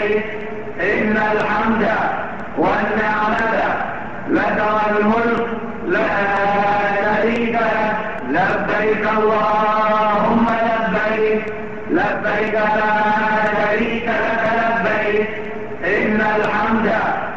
لبيك إن الحمد والنعمة لك والملك لا شريك لك لبيك اللهم لبيك لبيك لا شريك لك لبيك إن الحمد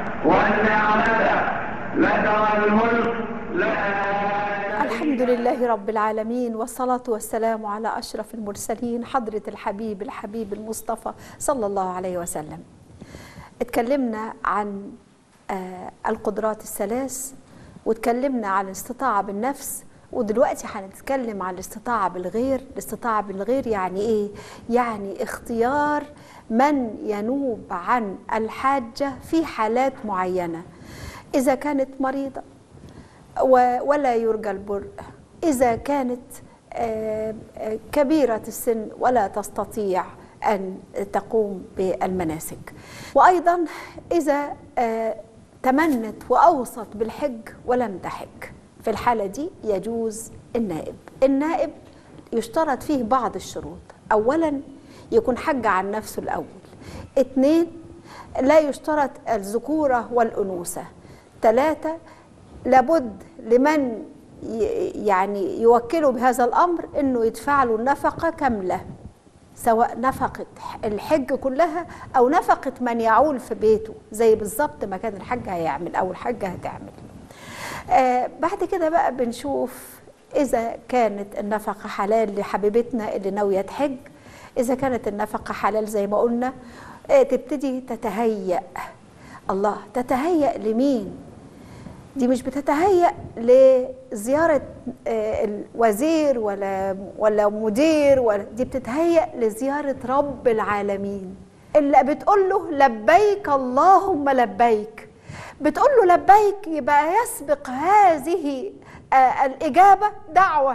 والنعمة لك والملك لا الحمد لله رب العالمين والصلاة والسلام على أشرف المرسلين حضرة الحبيب الحبيب المصطفى صلى الله عليه وسلم اتكلمنا عن آه، القدرات الثلاث واتكلمنا عن الاستطاعة بالنفس ودلوقتي هنتكلم عن الاستطاعة بالغير الاستطاعة بالغير يعني ايه؟ يعني اختيار من ينوب عن الحاجة في حالات معينة إذا كانت مريضة و- ولا يرجى البرء إذا كانت آه، آه، كبيرة السن ولا تستطيع أن تقوم بالمناسك وأيضا إذا آه، تمنت وأوصت بالحج ولم تحج في الحالة دي يجوز النائب النائب يشترط فيه بعض الشروط أولا يكون حج عن نفسه الأول اثنين لا يشترط الذكورة والأنوثة ثلاثة لابد لمن ي- يعني يوكله بهذا الأمر أنه يدفع له النفقة كاملة سواء نفقة الحج كلها أو نفقة من يعول في بيته زي بالظبط ما كان الحج هيعمل أو الحجة هتعمل آه بعد كده بقى بنشوف إذا كانت النفقة حلال لحبيبتنا اللي ناوية تحج إذا كانت النفقة حلال زي ما قلنا آه تبتدي تتهيأ الله تتهيأ لمين؟ دي مش بتتهيأ لزيارة آه، الوزير ولا ولا مدير ولا دي بتتهيأ لزيارة رب العالمين اللي بتقول له لبيك اللهم لبيك بتقول له لبيك يبقى يسبق هذه آه، الإجابة دعوة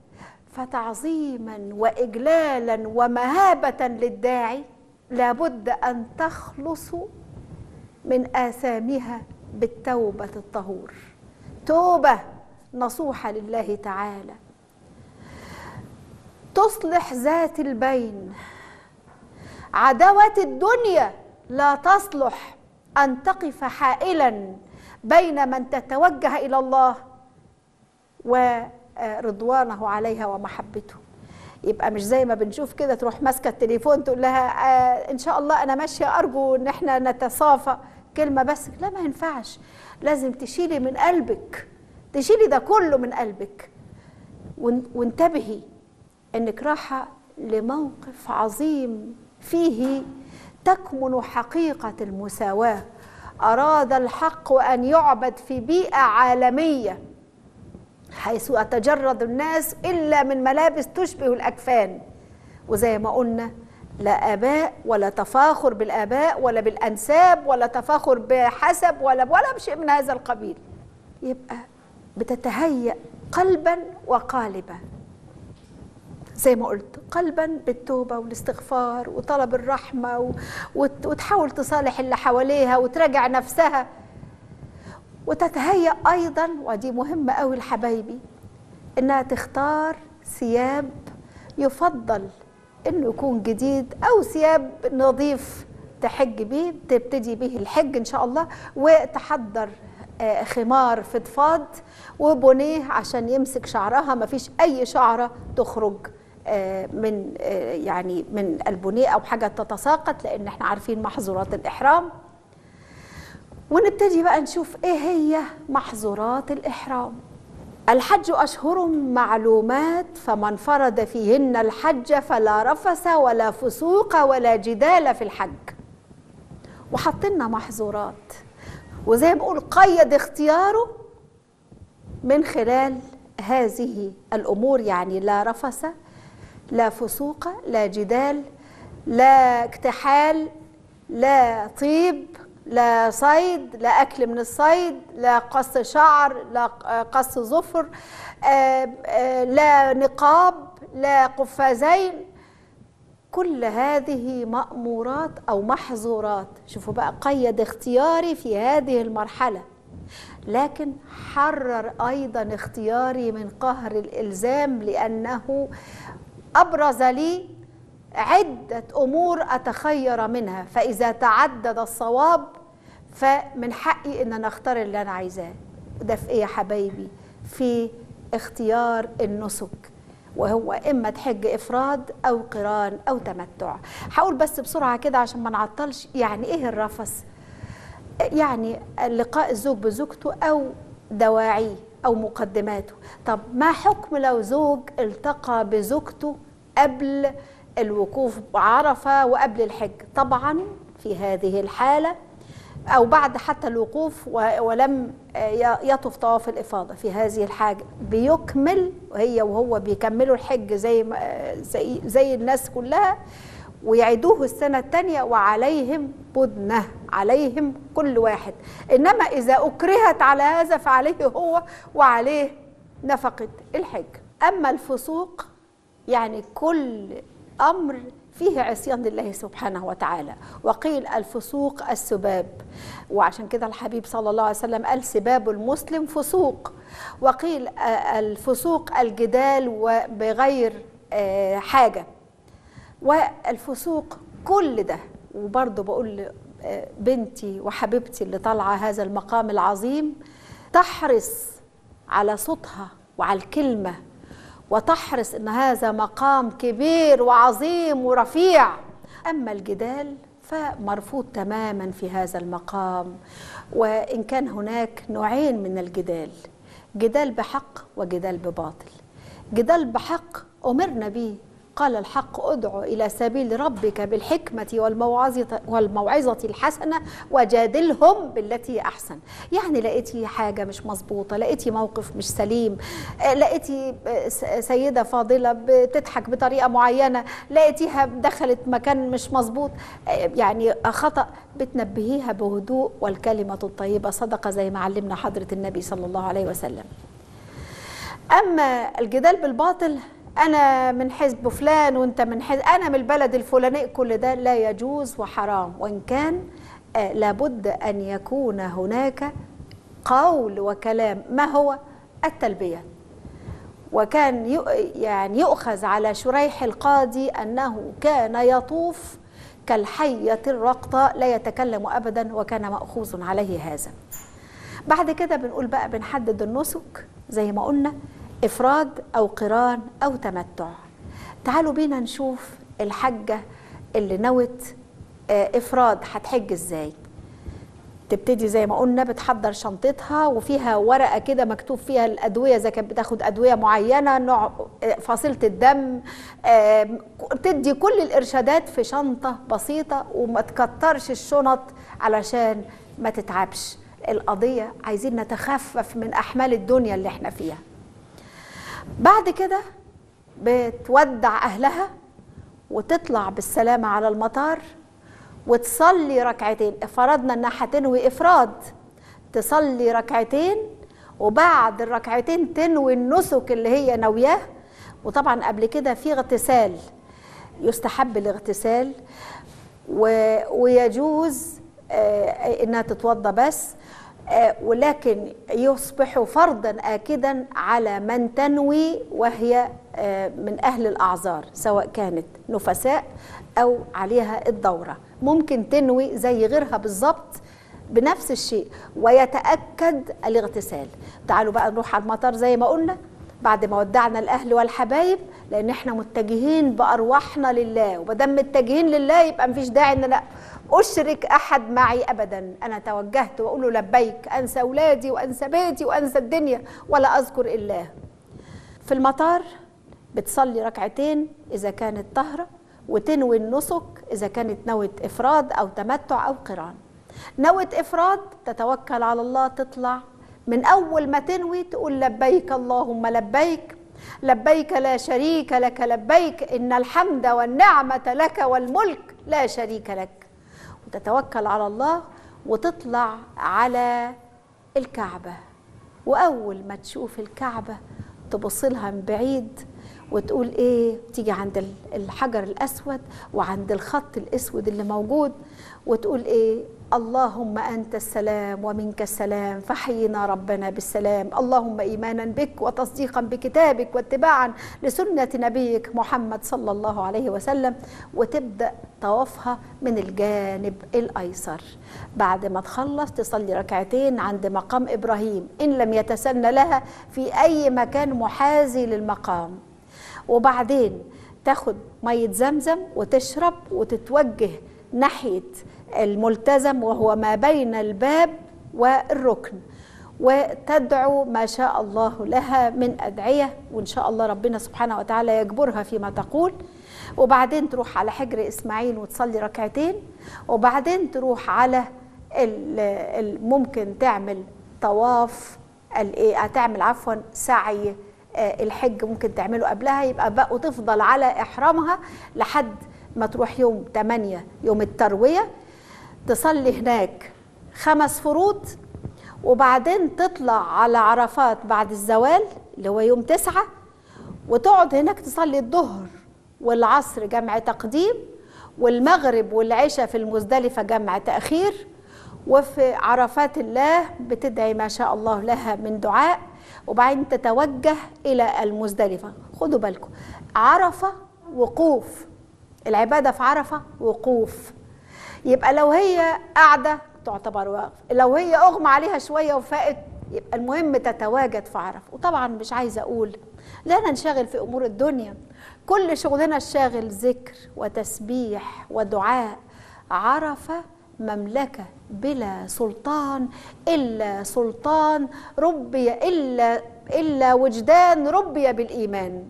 فتعظيما وإجلالا ومهابة للداعي لابد أن تخلصوا من آثامها بالتوبة الطهور توبة نصوحة لله تعالى تصلح ذات البين عداوة الدنيا لا تصلح أن تقف حائلا بين من تتوجه إلى الله ورضوانه عليها ومحبته يبقى مش زي ما بنشوف كده تروح ماسكه التليفون تقول لها آه ان شاء الله انا ماشيه ارجو ان احنا نتصافى كلمه بس لا ما ينفعش لازم تشيلي من قلبك تشيلي ده كله من قلبك وان- وانتبهي انك رايحه لموقف عظيم فيه تكمن حقيقه المساواه اراد الحق ان يعبد في بيئه عالميه حيث يتجرد الناس إلا من ملابس تشبه الأكفان وزي ما قلنا لا آباء ولا تفاخر بالآباء ولا بالأنساب ولا تفاخر بحسب ولا ولا بشيء من هذا القبيل يبقى بتتهيأ قلبا وقالبا زي ما قلت قلبا بالتوبة والاستغفار وطلب الرحمة و- وت- وتحاول تصالح اللي حواليها وتراجع نفسها وتتهيأ أيضا ودي مهمة أوي لحبايبي إنها تختار ثياب يفضل إنه يكون جديد أو ثياب نظيف تحج بيه تبتدي به الحج إن شاء الله وتحضر آه، خمار فضفاض وبونيه عشان يمسك شعرها مفيش أي شعرة تخرج آه، من آه، يعني من البونيه أو حاجة تتساقط لأن احنا عارفين محظورات الإحرام ونبتدي بقى نشوف ايه هي محظورات الاحرام الحج اشهر معلومات فمن فرض فيهن الحج فلا رفث ولا فسوق ولا جدال في الحج وحطلنا محظورات وزي ما بقول قيد اختياره من خلال هذه الامور يعني لا رفث لا فسوق لا جدال لا اكتحال لا طيب لا صيد لا اكل من الصيد لا قص شعر لا قص ظفر آه، آه، لا نقاب لا قفازين كل هذه مأمورات أو محظورات شوفوا بقى قيد اختياري في هذه المرحلة لكن حرر أيضا اختياري من قهر الإلزام لأنه أبرز لي عدة أمور أتخير منها فإذا تعدد الصواب فمن حقي إن أنا أختار اللي أنا عايزاه ده في إيه يا حبايبي في اختيار النسك وهو إما تحج إفراد أو قران أو تمتع هقول بس بسرعة كده عشان ما نعطلش يعني إيه الرفث يعني لقاء الزوج بزوجته أو دواعيه أو مقدماته طب ما حكم لو زوج التقى بزوجته قبل الوقوف بعرفة وقبل الحج طبعا في هذه الحالة أو بعد حتى الوقوف و- ولم ي- يطف طواف الإفاضة في هذه الحاجة بيكمل وهي وهو بيكملوا الحج زي ما- زي زي الناس كلها ويعيدوه السنة الثانية وعليهم بدنة عليهم كل واحد إنما إذا أكرهت على هذا فعليه هو وعليه نفقة الحج أما الفسوق يعني كل أمر فيه عصيان لله سبحانه وتعالى وقيل الفسوق السباب وعشان كده الحبيب صلى الله عليه وسلم قال سباب المسلم فسوق وقيل آه، الفسوق الجدال وبغير آه، حاجه والفسوق كل ده وبرضه بقول آه، بنتي وحبيبتي اللي طالعه هذا المقام العظيم تحرص على صوتها وعلى الكلمه وتحرص ان هذا مقام كبير وعظيم ورفيع اما الجدال فمرفوض تماما في هذا المقام وان كان هناك نوعين من الجدال جدال بحق وجدال بباطل جدال بحق امرنا به قال الحق ادع الى سبيل ربك بالحكمه والموعظه والموعظه الحسنه وجادلهم بالتي هي احسن يعني لقيتي حاجه مش مظبوطه لقيتي موقف مش سليم آه، لقيتي آه، س- سيده فاضله بتضحك بطريقه معينه لقيتيها دخلت مكان مش مظبوط آه، يعني خطا بتنبهيها بهدوء والكلمه الطيبه صدقه زي ما علمنا حضره النبي صلى الله عليه وسلم اما الجدال بالباطل انا من حزب فلان وانت من حزب انا من البلد الفلاني كل ده لا يجوز وحرام وان كان آه، لابد ان يكون هناك قول وكلام ما هو التلبيه وكان يؤ- يعني يؤخذ على شريح القاضي انه كان يطوف كالحيه الرقطه لا يتكلم ابدا وكان ماخوذ عليه هذا بعد كده بنقول بقى بنحدد النسك زي ما قلنا افراد او قران او تمتع تعالوا بينا نشوف الحجه اللي نوت آه، افراد هتحج ازاي تبتدي زي ما قلنا بتحضر شنطتها وفيها ورقه كده مكتوب فيها الادويه اذا كانت بتاخد ادويه معينه نوع آه، فاصله الدم آه، بتدي كل الارشادات في شنطه بسيطه وما تكترش الشنط علشان ما تتعبش القضيه عايزين نتخفف من احمال الدنيا اللي احنا فيها بعد كده بتودع اهلها وتطلع بالسلامه على المطار وتصلي ركعتين فرضنا انها هتنوي افراد تصلي ركعتين وبعد الركعتين تنوي النسك اللي هي ناوياه وطبعا قبل كده في اغتسال يستحب الاغتسال و... ويجوز آه، انها تتوضى بس آه، ولكن يصبح فرضا آكدا على من تنوي وهي آه، من أهل الأعذار سواء كانت نفساء أو عليها الدورة ممكن تنوي زي غيرها بالظبط بنفس الشيء ويتأكد الاغتسال تعالوا بقى نروح على المطار زي ما قلنا بعد ما ودعنا الاهل والحبايب لان احنا متجهين بارواحنا لله ومادام متجهين لله يبقى مفيش داعي ان انا اشرك احد معي ابدا انا توجهت واقول له لبيك انسى اولادي وانسى بيتي وانسى الدنيا ولا اذكر الله في المطار بتصلي ركعتين اذا كانت طهره وتنوي النسك اذا كانت نوت افراد او تمتع او قران نوت افراد تتوكل على الله تطلع من اول ما تنوي تقول لبيك اللهم لبيك لبيك لا شريك لك لبيك ان الحمد والنعمه لك والملك لا شريك لك وتتوكل على الله وتطلع على الكعبه واول ما تشوف الكعبه تبص لها من بعيد وتقول ايه تيجي عند ال- الحجر الاسود وعند الخط الاسود اللي موجود وتقول ايه اللهم انت السلام ومنك السلام فحينا ربنا بالسلام اللهم ايمانا بك وتصديقا بكتابك واتباعا لسنه نبيك محمد صلى الله عليه وسلم وتبدا طوافها من الجانب الايسر بعد ما تخلص تصلي ركعتين عند مقام ابراهيم ان لم يتسنى لها في اي مكان محاذي للمقام وبعدين تاخد مية زمزم وتشرب وتتوجه ناحية الملتزم وهو ما بين الباب والركن وتدعو ما شاء الله لها من أدعية وإن شاء الله ربنا سبحانه وتعالى يجبرها فيما تقول وبعدين تروح على حجر إسماعيل وتصلي ركعتين وبعدين تروح على ال- ال- ممكن تعمل طواف الايه هتعمل عفوا سعي آه، الحج ممكن تعمله قبلها يبقى بقى وتفضل على احرامها لحد ما تروح يوم 8 يوم الترويه تصلي هناك خمس فروض وبعدين تطلع على عرفات بعد الزوال اللي هو يوم تسعة وتقعد هناك تصلي الظهر والعصر جمع تقديم والمغرب والعشاء في المزدلفة جمع تأخير وفي عرفات الله بتدعي ما شاء الله لها من دعاء وبعدين تتوجه إلى المزدلفة خدوا بالكم عرفة وقوف العبادة في عرفة وقوف يبقى لو هي قاعدة تعتبر واقف لو هي أغمى عليها شوية وفاقت يبقى المهم تتواجد في عرفة وطبعا مش عايزة أقول لا ننشغل في أمور الدنيا كل شغلنا الشاغل ذكر وتسبيح ودعاء عرفة مملكة بلا سلطان إلا سلطان ربي إلا إلا وجدان ربي بالإيمان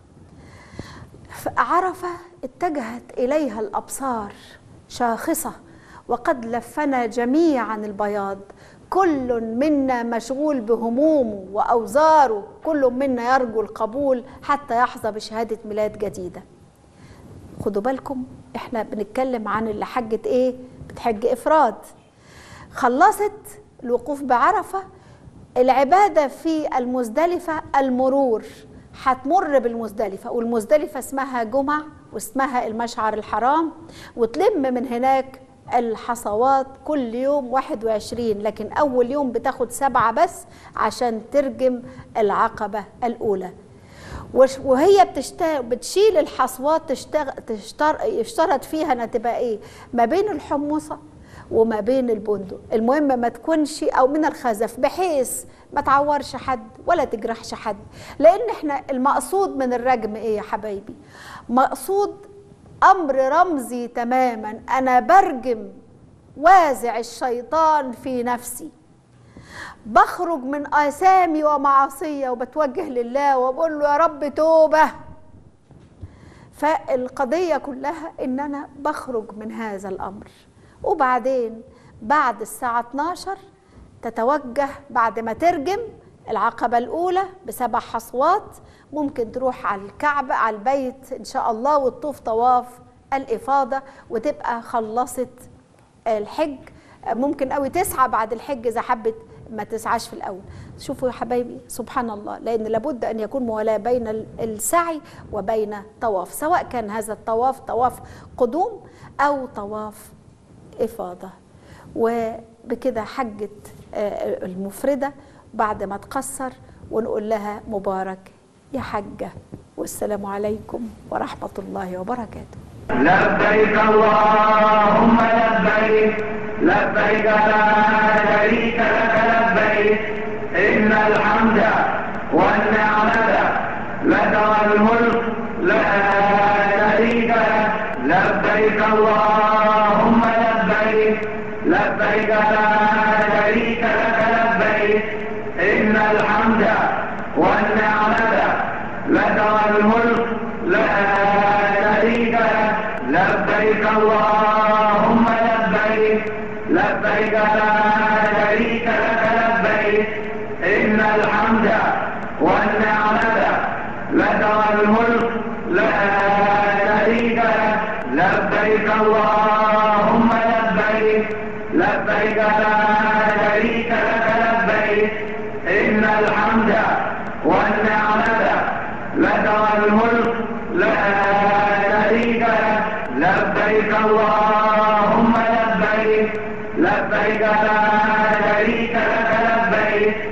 عرفة اتجهت إليها الأبصار شاخصة وقد لفنا جميعا البياض كل منا مشغول بهمومه وأوزاره كل منا يرجو القبول حتى يحظى بشهادة ميلاد جديدة خدوا بالكم احنا بنتكلم عن اللي حجت ايه بتحج افراد خلصت الوقوف بعرفه العباده في المزدلفه المرور هتمر بالمزدلفه والمزدلفه اسمها جمع واسمها المشعر الحرام وتلم من هناك الحصوات كل يوم 21 لكن اول يوم بتاخد سبعه بس عشان ترجم العقبه الاولى وش- وهي بتشت... بتشيل الحصوات تشتغ... تشتر... يشترط فيها انها تبقى ايه ما بين الحمصه وما بين البندق المهم ما تكونش او من الخزف بحيث ما تعورش حد ولا تجرحش حد لان احنا المقصود من الرجم ايه يا حبايبي مقصود امر رمزي تماما انا برجم وازع الشيطان في نفسي بخرج من آثامي ومعاصية وبتوجه لله وبقول له يا رب توبة فالقضية كلها إن أنا بخرج من هذا الأمر وبعدين بعد الساعة 12 تتوجه بعد ما ترجم العقبة الأولى بسبع حصوات ممكن تروح على الكعبة على البيت إن شاء الله وتطوف طواف الإفاضة وتبقى خلصت الحج ممكن قوي تسعى بعد الحج اذا حبت ما تسعاش في الاول شوفوا يا حبايبي سبحان الله لان لابد ان يكون موالاه بين ال- السعي وبين طواف سواء كان هذا الطواف طواف قدوم او طواف افاضه وبكده حجت آه، المفرده بعد ما تقصر ونقول لها مبارك يا حجه والسلام عليكم ورحمه الله وبركاته لبيك اللهم لبيك لبيك لا شريك لك لبيك إن الحمد والنعمة لك والملك لا شريك لك لبيك اللهم لبيك لبيك لا شريك لك لبيك إن الحمد والنعمة لك والملك لا شريك لك لبيك اللهم لبيك لبيك لا شريك لك لبيك إن الحمد والنعمة لك والملك لا شريك لك لبيك اللهم لبيك لبيك لا شريك لك لبيك إن الحمد والنعمة لك والملك لبيك لا شريك لك لبيك